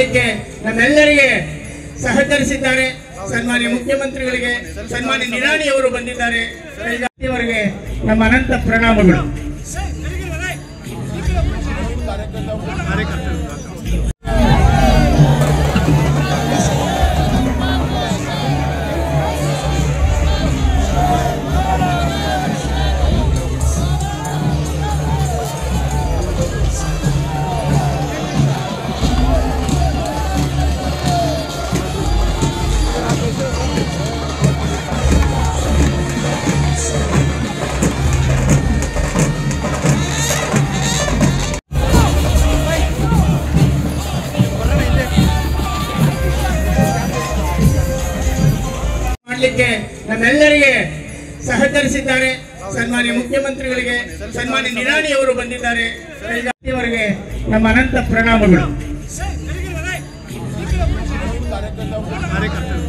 ಮಾಡಲಿಕ್ಕೆ ನಮ್ಮೆಲ್ಲರಿಗೆ ಸಹಕರಿಸಿದ್ದಾರೆ ಸನ್ಮಾನ್ಯ ಮುಖ್ಯಮಂತ್ರಿಗಳಿಗೆ ಸನ್ಮಾನ್ಯ ನಿರಾಣಿ ಅವರು ಬಂದಿದ್ದಾರೆ ಅವರಿಗೆ ನಮ್ಮ ಅನಂತ ಪ್ರಣಾಮಗಳು ಮಾಡಲಿಕ್ಕೆ ನಮ್ಮೆಲ್ಲರಿಗೆ ಸಹಕರಿಸಿದ್ದಾರೆ ಸನ್ಮಾನ್ಯ ಮುಖ್ಯಮಂತ್ರಿಗಳಿಗೆ ಸನ್ಮಾನ್ಯ ನಿರಾಣಿ ಅವರು ಬಂದಿದ್ದಾರೆ ಅವರಿಗೆ ನಮ್ಮ ಅನಂತ ಪ್ರಣಾಮಗಳು ಕಾರ್ಯಕರ್ತರು